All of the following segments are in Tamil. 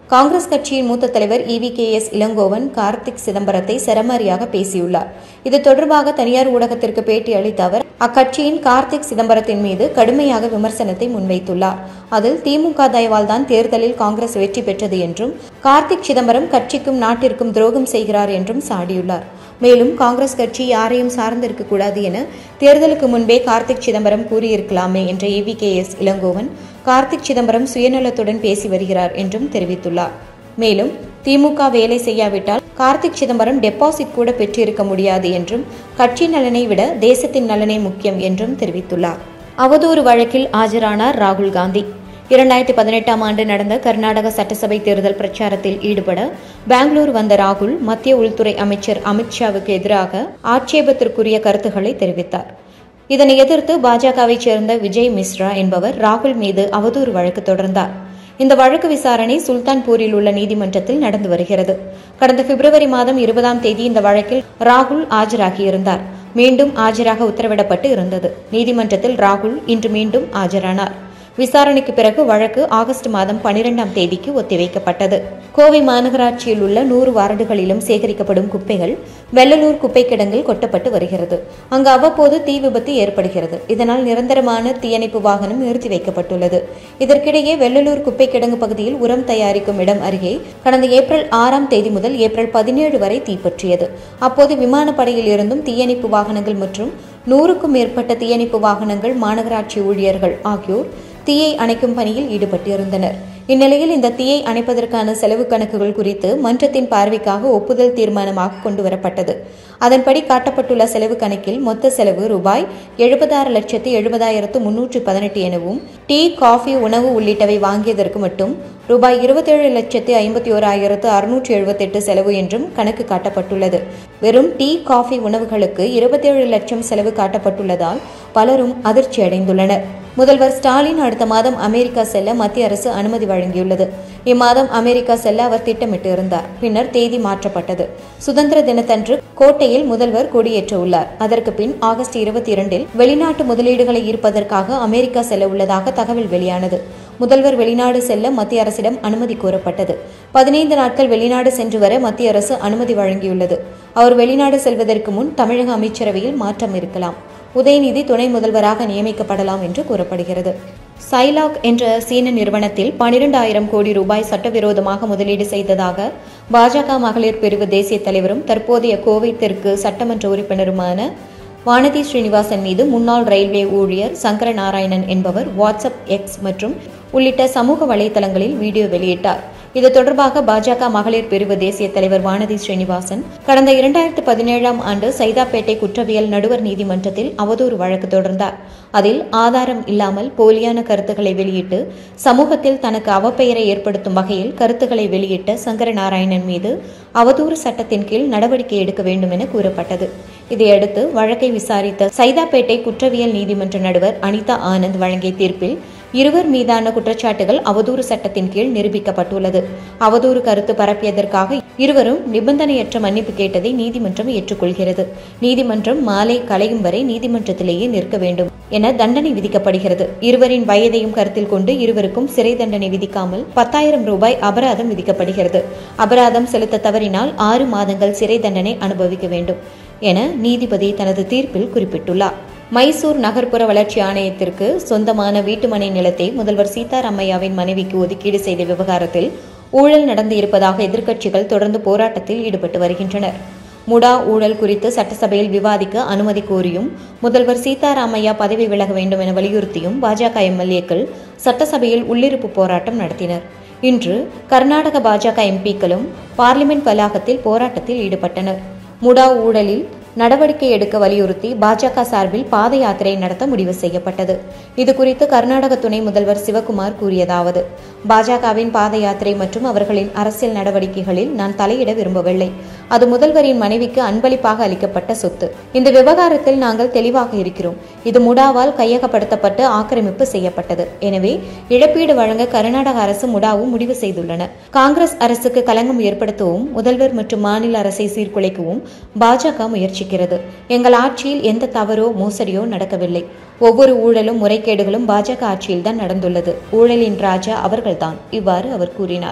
காங்கிரஸ் கட்சியின் மூத்த தலைவர் E V K S Elangovan Karthik சிதம்பரத்தை சரமாரியாக பேசியுள்ளார் இது தொடர்பாக தனியார் ஊடகத்திற்கு பேட்டி அளித்த அவர் அக்கட்சியின் கார்த்திக் சிதம்பரத்தின் மீது கடுமையாக விமர்சனத்தை முன்வைத்துள்ளார் அதில் திமுக தயவால் தான் தேர்தலில் காங்கிரஸ் வெற்றி பெற்றது என்றும் கார்த்திக் சிதம்பரம் கட்சிக்கும் நாட்டிற்கும் துரோகம் செய்கிறார் என்றும் சாடியுள்ளார் மேலும் காங்கிரஸ் கட்சி யாரையும் சார்ந்திருக்க கூடாது என தேர்தலுக்கு முன்பே கார்த்திக் சிதம்பரம் கூறியிருக்கலாமே என்ற E V K S Elangovan Karthik Chidambaram சுயநலத்துடன் பேசி வருகிறார் என்றும் தெரிவித்துள்ளார் மேலும் திமுக வேலை செய்யாவிட்டால் கார்த்திக் சிதம்பரம் டெபாசிட் கூட பெற்றிருக்க முடியாது என்றும் கட்சி நலனை விட தேசத்தின் நலனே முக்கியம் என்றும் தெரிவித்துள்ளார் அவதூறு வழக்கில் ஆஜரானார் ராகுல் காந்தி இரண்டாயிரத்தி பதினெட்டாம் ஆண்டு நடந்த கர்நாடக சட்டசபை தேர்தல் பிரச்சாரத்தில் ஈடுபட பெங்களூர் வந்த ராகுல் மத்திய உள்துறை அமைச்சர் அமித்ஷாவுக்கு எதிராக ஆட்சேபத்திற்குரிய கருத்துக்களை தெரிவித்தார் இதனை எதிர்த்து பாஜகவைச் சேர்ந்த விஜய் மிஸ்ரா என்பவர் ராகுல் மீது அவதூறு வழக்கு தொடர்ந்தார் இந்த வழக்கு விசாரணை சுல்தான்பூரில் உள்ள நீதிமன்றத்தில் நடந்து வருகிறது கடந்த பிப்ரவரி மாதம் இருபதாம் தேதி இந்த வழக்கில் ராகுல் ஆஜராகியிருந்தார் மீண்டும் ஆஜராக உத்தரவிடப்பட்டு இருந்தது நீதிமன்றத்தில் ராகுல் இன்று மீண்டும் ஆஜரானார் விசாரணைக்கு பிறகு வழக்கு ஆகஸ்ட் மாதம் பனிரெண்டாம் தேதிக்கு ஒத்திவைக்கப்பட்டது கோவை மாநகராட்சியில் உள்ள நூறு வார்டுகளிலும் சேகரிக்கப்படும் குப்பைகள் வெள்ளலூர் குப்பை கிடங்கில் கொட்டப்பட்டு வருகிறது அங்கு அவ்வப்போது தீ விபத்து ஏற்படுகிறது இதனால் நிரந்தரமான தீயணைப்பு வாகனம் நிறுத்தி வைக்கப்பட்டுள்ளது இதற்கிடையே வெள்ளலூர் குப்பை கிடங்கு பகுதியில் உரம் தயாரிக்கும் இடம் அருகே கடந்த ஏப்ரல் ஆறாம் தேதி முதல் ஏப்ரல் பதினேழு வரை தீப்பற்றியது அப்போது விமானப்படையில் இருந்தும் தீயணைப்பு வாகனங்கள் மற்றும் நூறுக்கும் மேற்பட்ட தீயணைப்பு வாகனங்கள் மாநகராட்சி ஊழியர்கள் ஆகியோர் தீயை அணைக்கும் பணியில் ஈடுபட்டிருந்தனர் இந்நிலையில் இந்த தீயை அணைப்பதற்கான செலவு கணக்குகள் குறித்து மன்றத்தின் பார்வைக்காக ஒப்புதல் தீர்மானமாக கொண்டுவரப்பட்டது அதன்படி காட்டப்பட்டுள்ள செலவு கணக்கில் மொத்த செலவு ரூபாய் எழுபத்தாறு லட்சத்து எழுபதாயிரத்து முன்னூற்று பதினெட்டு எனவும் டீ காஃபி உணவு உள்ளிட்டவை வாங்கியதற்கு மட்டும் ரூபாய் இருபத்தேழு லட்சத்து ஐம்பத்தி ஓராயிரத்து அறுநூற்று எழுபத்தெட்டு செலவு என்றும் கணக்கு காட்டப்பட்டுள்ளது வெறும் டீ காஃபி உணவுகளுக்கு இருபத்தேழு லட்சம் செலவு காட்டப்பட்டுள்ளதால் பலரும் அதிர்ச்சி அடைந்துள்ளனர் முதல்வர் ஸ்டாலின் அடுத்த மாதம் அமெரிக்கா செல்ல மத்திய அரசு அனுமதி வழங்கியுள்ளது இம்மாதம் அமெரிக்கா செல்ல அவர் திட்டமிட்டு இருந்தார் பின்னர் தேதி மாற்றப்பட்டது சுதந்திர தினத்தன்று கோட்டையில் முதல்வர் கொடியேற்ற உள்ளார் அதற்கு பின் ஆகஸ்ட் இருபத்தி இரண்டில் வெளிநாட்டு முதலீடுகளை ஈர்ப்பதற்காக அமெரிக்கா செல்ல உள்ளதாக தகவல் வெளியானது முதல்வர் வெளிநாடு செல்ல மத்திய அரசிடம் அனுமதி கோரப்பட்டது பதினைந்து நாட்கள் வெளிநாடு சென்று வர மத்திய அரசு அனுமதி வழங்கியுள்ளது அவர் வெளிநாடு செல்வதற்கு முன் தமிழக அமைச்சரவையில் மாற்றம் இருக்கலாம் உதயநிதி துணை முதல்வராக நியமிக்கப்படலாம் என்று கூறப்படுகிறது சைலாக் என்ற சீன நிறுவனத்தில் பனிரெண்டாயிரம் கோடி ரூபாய் சட்டவிரோதமாக முதலீடு செய்ததாக பாஜக மகளிர் பிரிவு தேசிய தலைவரும் தற்போதைய கோவை தெற்கு சட்டமன்ற உறுப்பினருமான வானதி ஸ்ரீனிவாசன் மீது முன்னாள் ரயில்வே ஊழியர் சங்கர நாராயணன் என்பவர் வாட்ஸ்அப் எக்ஸ் மற்றும் உள்ளிட்ட சமூக வலைதளங்களில் வீடியோ வெளியிட்டார் இது தொடர்பாக பாஜக மகளிர் பிரிவு தேசிய தலைவர் வானதி ஸ்ரீனிவாசன் கடந்த இரண்டாயிரத்து பதினேழாம் ஆண்டு சைதாப்பேட்டை குற்றவியல் நடுவர் நீதிமன்றத்தில் அவதூறு வழக்கு தொடர்ந்தார் அதில் ஆதாரம் இல்லாமல் போலியான கருத்துக்களை வெளியிட்டு சமூகத்தில் தனக்கு அவப்பெயரை ஏற்படுத்தும் வகையில் கருத்துக்களை வெளியிட்ட சங்கர நாராயணன் மீது அவதூறு சட்டத்தின் கீழ் நடவடிக்கை எடுக்க வேண்டும் என கூறப்பட்டது இதையடுத்து வழக்கை விசாரித்த சைதாப்பேட்டை குற்றவியல் நீதிமன்ற நடுவர் அனிதா ஆனந்த் வழங்கிய தீர்ப்பில் இருவர் மீதான குற்றச்சாட்டுகள் அவதூறு சட்டத்தின் கீழ் நிரூபிக்கப்பட்டுள்ளது அவதூறு கருத்து பரப்பியதற்காக இருவரும் நிபந்தனையற்ற மன்னிப்பு கேட்டதை நீதிமன்றம் ஏற்றுக்கொள்கிறது நீதிமன்றம் மாலை கலையும் வரை நீதிமன்றத்திலேயே நிற்க வேண்டும் என தண்டனை விதிக்கப்படுகிறது இருவரின் வயதையும் கருத்தில் கொண்டு இருவருக்கும் சிறை தண்டனை விதிக்காமல் பத்தாயிரம் ரூபாய் அபராதம் விதிக்கப்படுகிறது அபராதம் செலுத்த தவறினால் ஆறு மாதங்கள் சிறை தண்டனை அனுபவிக்க வேண்டும் என நீதிபதி தனது தீர்ப்பில் குறிப்பிட்டுள்ளார் மைசூர் நகர்ப்புற வளர்ச்சி ஆணையத்திற்கு சொந்தமான வீட்டுமனை நிலத்தை முதல்வர் சீதாராமையாவின் மனைவிக்கு ஒதுக்கீடு செய்த விவகாரத்தில் ஊழல் நடந்து இருப்பதாக எதிர்க்கட்சிகள் தொடர்ந்து போராட்டத்தில் ஈடுபட்டு வருகின்றனர் முடா ஊழல் குறித்து சட்டசபையில் விவாதிக்க அனுமதி கோரியும் முதல்வர் சீதாராமையா பதவி விலக வேண்டும் என வலியுறுத்தியும் பாஜக எம்எல்ஏக்கள் சட்டசபையில் உள்ளிருப்பு போராட்டம் நடத்தினர் இன்று கர்நாடக பாஜக எம்பிக்களும் பார்லிமெண்ட் வளாகத்தில் போராட்டத்தில் ஈடுபட்டனர் முடா ஊழலில் நடவடிக்கை எடுக்க வலியுறுத்தி பாஜக சார்பில் பாத யாத்திரை நடத்த முடிவு செய்யப்பட்டது இதுகுறித்து கர்நாடக துணை முதல்வர் சிவகுமார் கூறியதாவது பாஜகவின் பாத யாத்திரை மற்றும் அவர்களின் அரசியல் நடவடிக்கைகளில் நான் தலையிட விரும்பவில்லை அது முதல்வரின் மனைவிக்கு அன்பளிப்பாக அளிக்கப்பட்ட சொத்து இந்த விவகாரத்தில் நாங்கள் தெளிவாக இருக்கிறோம் இது முடாவால் கையகப்படுத்தப்பட்டு ஆக்கிரமிப்பு செய்யப்பட்டது எனவே இழப்பீடு வழங்க கர்நாடக அரசு முடாவும் முடிவு செய்துள்ளன காங்கிரஸ் அரசுக்கு களங்கம் ஏற்படுத்தவும் முதல்வர் மற்றும் மாநில அரசை சீர்குலைக்கவும் பாஜக முயற்சிக்கிறது எங்கள் ஆட்சியில் எந்த தவறோ மோசடியோ நடக்கவில்லை ஒவ்வொரு ஊழலும் முறைகேடுகளும் பாஜக ஆட்சியில்தான் நடந்துள்ளது ஊழலின் ராஜா அவர்கள்தான் இவ்வாறு அவர் கூறினார்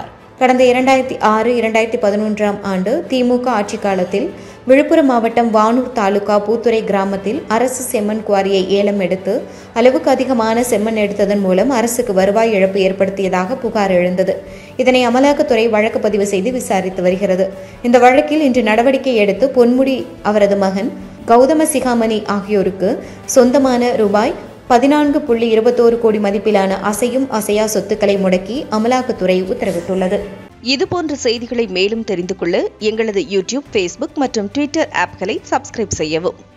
கடந்த இரண்டாயிரத்தி ஆறு இரண்டாயிரத்தி பதினொன்றாம் ஆண்டு திமுக ஆட்சி காலத்தில் விழுப்புரம் மாவட்டம் வானூர் தாலுகா பூத்துறை கிராமத்தில் அரசு செம்மண் குவாரியை ஏலம் எடுத்து அளவுக்கு அதிகமான செம்மண் எடுத்ததன் மூலம் அரசுக்கு வருவாய் இழப்பு ஏற்படுத்தியதாக புகார் எழுந்தது இதனை அமலாக்கத்துறை வழக்கு பதிவு செய்து விசாரித்து வருகிறது இந்த வழக்கில் இன்று நடவடிக்கை எடுத்து பொன்முடி அவரது மகன் கௌதம சிகாமணி ஆகியோருக்கு சொந்தமான ரூபாய் பதினான்கு புள்ளி இருபத்தோரு கோடி மதிப்பிலான அசையும் அசையா சொத்துக்களை முடக்கி அமலாக்கத்துறை உத்தரவிட்டுள்ளது இதுபோன்ற செய்திகளை மேலும் தெரிந்து கொள்ள எங்களது யூடியூப் ஃபேஸ்புக் மற்றும் ட்விட்டர் ஆப்களை சப்ஸ்கிரைப் செய்யவும்